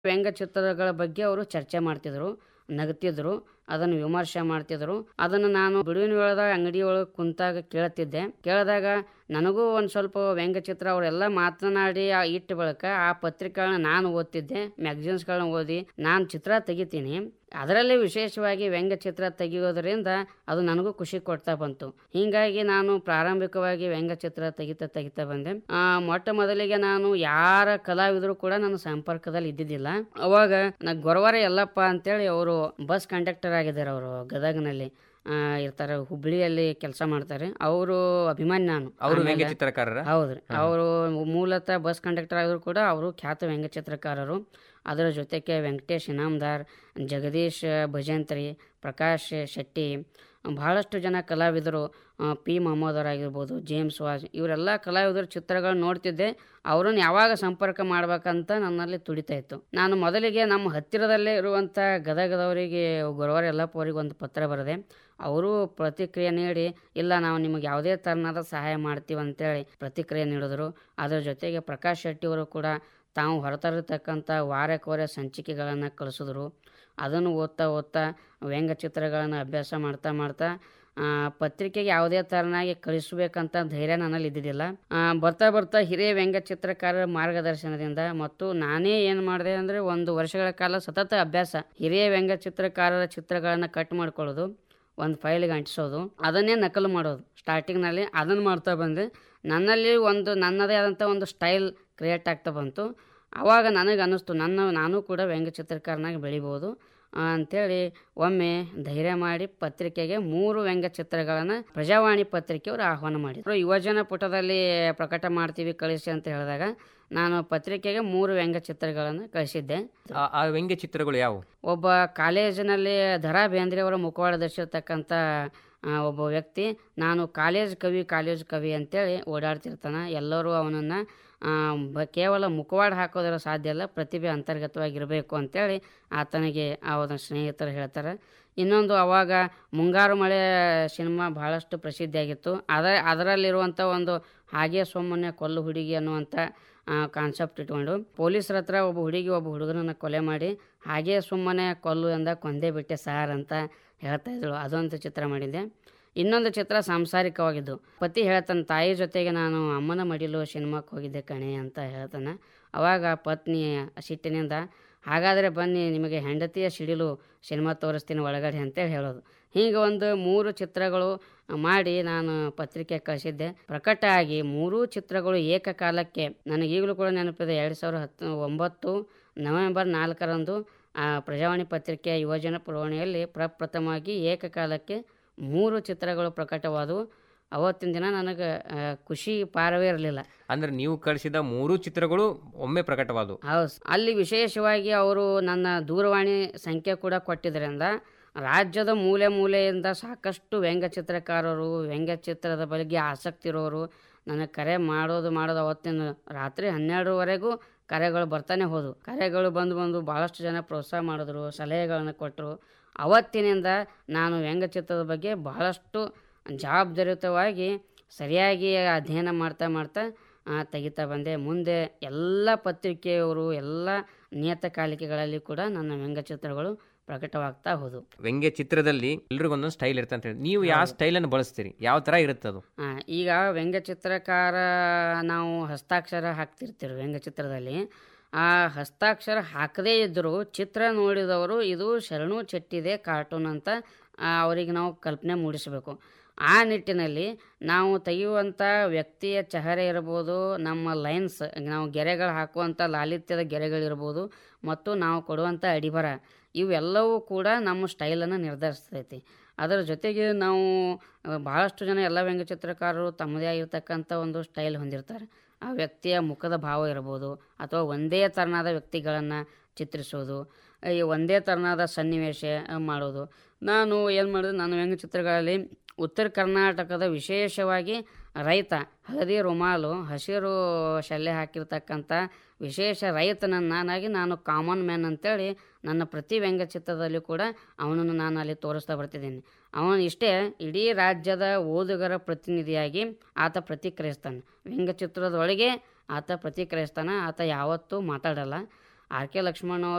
ವ್ಯಂಗ್ಯಚಿತ್ರಗಳ ಬಗ್ಗೆ ಅವರು ಚರ್ಚೆ ಮಾಡ್ತಿದ್ರು ನಗ್ತಿದ್ರು ಅದನ್ನು ವಿಮರ್ಶೆ ಮಾಡ್ತಿದ್ರು ಅದನ್ನು ನಾನು ಬಿಡುವಿನ ವೇಳೆದಾಗ ಅಂಗಡಿ ಒಳಗೆ ಕುಂತಾಗ ಕೇಳ್ತಿದ್ದೆ ಕೇಳಿದಾಗ ನನಗೂ ಒಂದು ಸ್ವಲ್ಪ ವ್ಯಂಗ್ಯಚಿತ್ರ ಅವರೆಲ್ಲ ಮಾತನಾಡಿ ಆ ಇಟ್ಟ ಬಳಿಕ ಆ ಪತ್ರಿಕೆಗಳನ್ನ ನಾನು ಓದ್ತಿದ್ದೆ ಮ್ಯಾಗಝಿನ್ಸ್ಗಳನ್ನ ಓದಿ ನಾನು ಚಿತ್ರ ತೆಗಿತೀನಿ ಅದರಲ್ಲಿ ವಿಶೇಷವಾಗಿ ವ್ಯಂಗ್ಯಚಿತ್ರ ತೆಗೆಯೋದ್ರಿಂದ ಅದು ನನಗೂ ಖುಷಿ ಕೊಡ್ತಾ ಬಂತು ಹೀಗಾಗಿ ನಾನು ಪ್ರಾರಂಭಿಕವಾಗಿ ವ್ಯಂಗ್ಯಚಿತ್ರ ತೆಗಿತಾ ತೆಗಿತಾ ಬಂದೆ ಆ, ಮೊಟ್ಟ ಮೊದಲಿಗೆ ನಾನು ಯಾರ ಕಲಾವಿದರು ಕೂಡ ನನ್ನ ಸಂಪರ್ಕದಲ್ಲಿ ಇದ್ದಿದ್ದಿಲ್ಲ ಅವಾಗ ನಾ ಗೊರವರ ಯಲ್ಲಪ್ಪ ಅಂತೇಳಿ ಅವರು ಬಸ್ ಕಂಡಕ್ಟರ್ ಆಗಿದ್ದಾರೆ ಅವರು ಗದಗ್ನಲ್ಲಿ ಆ, ಇರ್ತಾರೆ ಹುಬ್ಳಿಯಲ್ಲಿ ಕೆಲಸ ಮಾಡ್ತಾರೆ ಅವರು ಅಭಿಮಾನಿ ನಾನು ಅವರು ಆಮೇಲೆ- ವ್ಯಂಗ್ಯ ಚಿತ್ರಕಾರರ ಹೌದ್ರಿ ಅವರು ಮೂಲತಃ ಬಸ್ ಕಂಡಕ್ಟರ್ ಆಗಿದ್ರು ಕೂಡ ಅವರು ಖ್ಯಾತ ವ್ಯಂಗ್ಯಚಿತ್ರಕಾರರು ಅದರ ಜೊತೆಗೆ ವೆಂಕಟೇಶ್ ಇನಾಮ್ದಾರ್ ಜಗದೀಶ್ ಭಜಂತ್ರಿ ಪ್ರಕಾಶ್ ಶೆಟ್ಟಿ ಬಹಳಷ್ಟು ಜನ ಕಲಾವಿದರು ಆ, ಪಿ ಮೊಹಮ್ಮದ್ ಅವರಾಗಿರ್ಬೋದು ಜೇಮ್ಸ್ ವಾಜ್ ಇವರೆಲ್ಲ ಕಲಾವಿದರ ಚಿತ್ರಗಳನ್ನ ನೋಡ್ತಿದ್ದೆ ಅವರನ್ನು ಯಾವಾಗ ಸಂಪರ್ಕ ಮಾಡ್ಬೇಕಂತ ನನ್ನಲ್ಲಿ ತುಡಿತಾ ಇತ್ತು ನಾನು ಮೊದಲಿಗೆ ನಮ್ಮ ಹತ್ತಿರದಲ್ಲೇ ಇರುವಂಥ ಗದಗದವರಿಗೆ ಗೊರವರ ಯಲ್ಲಪ್ಪ ಅವರಿಗೆ ಒಂದು ಪತ್ರ ಬರೆದೆ ಅವರು ಪ್ರತಿಕ್ರಿಯೆ ನೀಡಿ ಇಲ್ಲ ನಾವು ನಿಮಗೆ ಯಾವುದೇ ಥರನಾದ ಸಹಾಯ ಮಾಡ್ತೀವಿ ಅಂತೇಳಿ ಪ್ರತಿಕ್ರಿಯೆ ನೀಡಿದ್ರು ಅದರ ಜೊತೆಗೆ ಪ್ರಕಾಶ್ ಶೆಟ್ಟಿ ಅವರು ಕೂಡ ತಾವು ಹೊರತರತಕ್ಕಂಥ ವಾರಕ್ಕೋರೆ ಸಂಚಿಕೆಗಳನ್ನು ಕಳಿಸಿದ್ರು ಅದನ್ನು ಓದ್ತಾ ಓದ್ತಾ ವ್ಯಂಗ್ಯಚಿತ್ರಗಳನ್ನು ಅಭ್ಯಾಸ ಮಾಡ್ತಾ ಮಾಡ್ತಾ ಆ, ಪತ್ರಿಕೆಗೆ ಯಾವುದೇ ಥರನಾಗಿ ಕಳಿಸ್ಬೇಕಂತ ಧೈರ್ಯ ನನ್ನಲ್ಲಿ ಇದ್ದಿದ್ದಿಲ್ಲ ಆ, ಬರ್ತಾ ಬರ್ತಾ ಹಿರಿಯ ವ್ಯಂಗ್ಯಚಿತ್ರಕಾರರ ಮಾರ್ಗದರ್ಶನದಿಂದ ಮತ್ತು ನಾನೇ ಏನು ಮಾಡಿದೆ ಅಂದರೆ ಒಂದು ವರ್ಷಗಳ ಕಾಲ ಸತತ ಅಭ್ಯಾಸ ಹಿರಿಯ ವ್ಯಂಗ್ಯಚಿತ್ರಕಾರರ ಚಿತ್ರಗಳನ್ನು ಕಟ್ ಮಾಡ್ಕೊಳ್ಳೋದು ಒಂದು ಫೈಲಿಗೆ ಅಂಟಿಸೋದು ಅದನ್ನೇ ನಕಲು ಮಾಡೋದು ಸ್ಟಾರ್ಟಿಂಗ್ನಲ್ಲಿ ಅದನ್ನು ಮಾಡ್ತಾ ಬಂದೆ ನನ್ನಲ್ಲಿ ಒಂದು ನನ್ನದೇ ಆದಂಥ ಒಂದು ಸ್ಟೈಲ್ ಕ್ರಿಯೇಟ್ ಆಗ್ತಾ ಬಂತು ಆವಾಗ ನನಗೆ ಅನ್ನಿಸ್ತು ನನ್ನ ನಾನು ಕೂಡ ವ್ಯಂಗ್ಯಚಿತ್ರಕಾರನಾಗಿ ಬೆಳಿಬೋದು ಆ, ಅಂಥೇಳಿ ಒಮ್ಮೆ ಧೈರ್ಯ ಮಾಡಿ ಪತ್ರಿಕೆಗೆ ಮೂರು ವ್ಯಂಗ್ಯಚಿತ್ರಗಳನ್ನು ಪ್ರಜಾವಾಣಿ ಪತ್ರಿಕೆಯವರು ಆಹ್ವಾನ ಮಾಡಿದರು ಯುವಜನ ಪುಟದಲ್ಲಿ ಪ್ರಕಟ ಮಾಡ್ತೀವಿ ಕಳಿಸಿ ಅಂತ ಹೇಳಿದಾಗ ನಾನು ಪತ್ರಿಕೆಗೆ ಮೂರು ವ್ಯಂಗ್ಯಚಿತ್ರಗಳನ್ನು ಕಳಿಸಿದ್ದೆ ಆ- ಆ ವ್ಯಂಗ್ಯ ಚಿತ್ರಗಳು ಯಾವುವು ಒಬ್ಬ ಕಾಲೇಜಿನಲ್ಲಿ ದರಾ ಬೇಂದ್ರೆ ಅವರ ಮುಖವಾಡ ಧರಿಸಿರ್ತಕ್ಕಂಥ ಆ, ಒಬ್ಬ ವ್ಯಕ್ತಿ ನಾನು ಕಾಲೇಜ್ ಕವಿ ಕಾಲೇಜ್ ಕವಿ ಅಂತೇಳಿ ಓಡಾಡ್ತಿರ್ತಾನೆ ಎಲ್ಲರೂ ಅವನನ್ನು ಬ ಕೇವಲ ಮುಖವಾಡ ಹಾಕೋದರ ಸಾಧ್ಯ ಇಲ್ಲ ಪ್ರತಿಭೆ ಅಂತರ್ಗತವಾಗಿರಬೇಕು ಅಂತೇಳಿ ಆತನಿಗೆ ಅವನ ಸ್ನೇಹಿತರು ಹೇಳ್ತಾರೆ ಇನ್ನೊಂದು ಅವಾಗ ಮುಂಗಾರು ಮಳೆ ಸಿನಿಮಾ ಬಹಳಷ್ಟು ಪ್ರಸಿದ್ಧಿಯಾಗಿತ್ತು ಅದರ ಅದರಲ್ಲಿರುವಂಥ ಒಂದು ಹಾಗೆ ಸುಮ್ಮನೆ ಕೊಲ್ಲು ಹುಡುಗಿ ಅನ್ನುವಂಥ ಕಾನ್ಸೆಪ್ಟ್ ಇಟ್ಕೊಂಡು ಪೊಲೀಸರ ಹತ್ರ ಒಬ್ಬ ಹುಡುಗಿ ಒಬ್ಬ ಹುಡುಗನನ್ನು ಕೊಲೆ ಮಾಡಿ ಹಾಗೆ ಸುಮ್ಮನೆ ಕೊಲ್ಲು ಎಂದ ಕೊಂದೇ ಬಿಟ್ಟೆ ಸಾರ್ ಅಂತ ಹೇಳ್ತಾ ಇದ್ರು ಅದೊಂದು ಚಿತ್ರ ಮಾಡಿದ್ದೆ ಇನ್ನೊಂದು ಚಿತ್ರ ಸಾಂಸಾರಿಕವಾಗಿದ್ದು ಪತಿ ಹೇಳ್ತಾನೆ ತಾಯಿ ಜೊತೆಗೆ ನಾನು ಅಮ್ಮನ ಮಡಿಲು ಸಿನಿಮಾಕ್ಕೆ ಹೋಗಿದ್ದೆ ಕಣೆ ಅಂತ ಹೇಳ್ತಾನೆ ಅವಾಗ ಪತ್ನಿ ಸಿಟ್ಟಿನಿಂದ ಹಾಗಾದರೆ ಬನ್ನಿ ನಿಮಗೆ ಹೆಂಡತಿಯ ಸಿಡಿಲು ಸಿನಿಮಾ ತೋರಿಸ್ತೀನಿ ಒಳಗಡೆ ಅಂತೇಳಿ ಹೇಳೋದು ಹೀಗೆ ಒಂದು ಮೂರು ಚಿತ್ರಗಳು ಮಾಡಿ ನಾನು ಪತ್ರಿಕೆ ಕಳಿಸಿದ್ದೆ ಪ್ರಕಟ ಆಗಿ ಮೂರೂ ಚಿತ್ರಗಳು ಏಕಕಾಲಕ್ಕೆ ನನಗೆ ಈಗಲೂ ಕೂಡ ನೆನಪಿದೆ ಎರಡು ಸಾವಿರದ ಹತ್ತು ಒಂಬತ್ತು ನವೆಂಬರ್ ನಾಲ್ಕರಂದು ಆ ಪ್ರಜಾವಾಣಿ ಪತ್ರಿಕೆಯ ಯುವಜನ ಪುರವಣಿಯಲ್ಲಿ ಪ್ರಪ್ರಥಮವಾಗಿ ಏಕಕಾಲಕ್ಕೆ ಮೂರು ಚಿತ್ರಗಳು ಪ್ರಕಟವಾದವು ಅವತ್ತಿನ ದಿನ ನನಗೆ ಆ, ಖುಷಿ ಪಾರವೇ ಇರಲಿಲ್ಲ ಅಂದ್ರೆ ನೀವು ಕಳಿಸಿದ ಮೂರು ಚಿತ್ರಗಳು ಒಮ್ಮೆ ಪ್ರಕಟವಾದವು ಹೌದು ಅಲ್ಲಿ ವಿಶೇಷವಾಗಿ ಅವರು ನನ್ನ ದೂರವಾಣಿ ಸಂಖ್ಯೆ ಕೂಡ ಕೊಟ್ಟಿದ್ದರಿಂದ ರಾಜ್ಯದ ಮೂಲೆ ಮೂಲೆಯಿಂದ ಸಾಕಷ್ಟು ವ್ಯಂಗ್ಯಚಿತ್ರಕಾರರು ವ್ಯಂಗ್ಯಚಿತ್ರದ ಬಗ್ಗೆ ಆಸಕ್ತಿ ಇರೋರು ನನಗೆ ಕರೆ ಮಾಡೋದು ಮಾಡೋದು ಅವತ್ತಿನ ರಾತ್ರಿ ಹನ್ನೆರಡುವರೆಗೂ ಕರೆಗಳು ಬರ್ತಾನೆ ಹೋದವು ಕರೆಗಳು ಬಂದು ಬಂದು ಭಾಳಷ್ಟು ಜನ ಪ್ರೋತ್ಸಾಹ ಮಾಡಿದ್ರು ಸಲಹೆಗಳನ್ನು ಕೊಟ್ಟರು ಅವತ್ತಿನಿಂದ ನಾನು ವ್ಯಂಗ್ಯಚಿತ್ರದ ಬಗ್ಗೆ ಬಹಳಷ್ಟು ಜವಾಬ್ದಾರಿಯುತವಾಗಿ ಸರಿಯಾಗಿ ಅಧ್ಯಯನ ಮಾಡ್ತಾ ಮಾಡ್ತಾ ಆ, ತೆಗಿತಾ ಬಂದೆ ಮುಂದೆ ಎಲ್ಲ ಪತ್ರಿಕೆಯವರು ಎಲ್ಲ ನಿಯತಕಾಲಿಕೆಗಳಲ್ಲಿ ಕೂಡ ನನ್ನ ವ್ಯಂಗ್ಯಚಿತ್ರಗಳು ಪ್ರಕಟವಾಗ್ತಾ ಹೋದವು ವ್ಯಂಗ್ಯ ಚಿತ್ರದಲ್ಲಿ ಎಲ್ರಿಗೊಂದೊಂದು ಸ್ಟೈಲ್ ಇರುತ್ತೆ ಅಂತ ಹೇಳಿ ನೀವು ಯಾವ ಸ್ಟೈಲನ್ನು ಬಳಸ್ತೀರಿ ಯಾವ ಥರ ಇರುತ್ತೆ ಅದು ಆ, ಈಗ ವ್ಯಂಗ್ಯಚಿತ್ರಕಾರ ನಾವು ಹಸ್ತಾಕ್ಷರ ಹಾಕ್ತಿರ್ತೀವಿ ವ್ಯಂಗ್ಯಚಿತ್ರದಲ್ಲಿ ಆ ಹಸ್ತಾಕ್ಷರ ಹಾಕದೇ ಇದ್ದರೂ ಚಿತ್ರ ನೋಡಿದವರು ಇದು ಶರಣು ಚೆಟ್ಟಿದೆ ಕಾರ್ಟೂನ್ ಅಂತ ಆ, ಅವರಿಗೆ ನಾವು ಕಲ್ಪನೆ ಮೂಡಿಸಬೇಕು ಆ ನಿಟ್ಟಿನಲ್ಲಿ ನಾವು ತೆಗೆಯುವಂಥ ವ್ಯಕ್ತಿಯ ಚಹರೆ ಇರ್ಬೋದು ನಮ್ಮ ಲೈನ್ಸ್ ನಾವು ಗೆರೆಗಳು ಹಾಕುವಂಥ ಲಾಲಿತ್ಯದ ಗೆರೆಗಳಿರ್ಬೋದು ಮತ್ತು ನಾವು ಕೊಡುವಂಥ ಅಡಿಬರ ಇವೆಲ್ಲವೂ ಕೂಡ ನಮ್ಮ ಸ್ಟೈಲನ್ನು ನಿರ್ಧರಿಸ್ತೈತಿ ಅದರ ಜೊತೆಗೆ ನಾವು ಆ, ಬಹಳಷ್ಟು ಜನ ಎಲ್ಲ ವ್ಯಂಗ್ಯಚಿತ್ರಕಾರರು ತಮ್ಮದೇ ಆಗಿರ್ತಕ್ಕಂಥ ಒಂದು ಸ್ಟೈಲ್ ಹೊಂದಿರ್ತಾರೆ ಆ ವ್ಯಕ್ತಿಯ ಮುಖದ ಭಾವ ಇರ್ಬೋದು ಅಥವಾ ಒಂದೇ ಥರನಾದ ವ್ಯಕ್ತಿಗಳನ್ನು ಚಿತ್ರಿಸೋದು ಈ ಒಂದೇ ಥರನಾದ ಸನ್ನಿವೇಶ ಆ, ಮಾಡೋದು ನಾನು ಏನು ಮಾಡಿದೆ ನಾನು ವ್ಯಂಗ್ಯಚಿತ್ರಗಳಲ್ಲಿ ಉತ್ತರ ಕರ್ನಾಟಕದ ವಿಶೇಷವಾಗಿ ರೈತ ಹಳದಿ ರುಮಾಲು ಹಸಿರು ಶಲ್ಯ ಹಾಕಿರ್ತಕ್ಕಂಥ ವಿಶೇಷ ರೈತನನ್ನಾಗಿ ನಾನು ಕಾಮನ್ ಮ್ಯಾನ್ ಅಂತೇಳಿ ನನ್ನ ಪ್ರತಿ ವ್ಯಂಗ್ಯಚಿತ್ರದಲ್ಲಿ ಕೂಡ ಅವನನ್ನು ನಾನು ಅಲ್ಲಿ ತೋರಿಸ್ತಾ ಬರ್ತಿದ್ದೀನಿ ಅವನು ಇಷ್ಟೇ ಇಡೀ ರಾಜ್ಯದ ಓದುಗರ ಪ್ರತಿನಿಧಿಯಾಗಿ ಆತ ಪ್ರತಿಕ್ರಿಯಿಸ್ತಾನೆ ವ್ಯಂಗ್ಯಚಿತ್ರದೊಳಗೆ ಆತ ಪ್ರತಿಕ್ರಿಯಿಸ್ತಾನೆ ಆತ ಯಾವತ್ತೂ ಮಾತಾಡಲ್ಲ ಆರ್ ಕೆ ಲಕ್ಷ್ಮಣ್ ಅವರು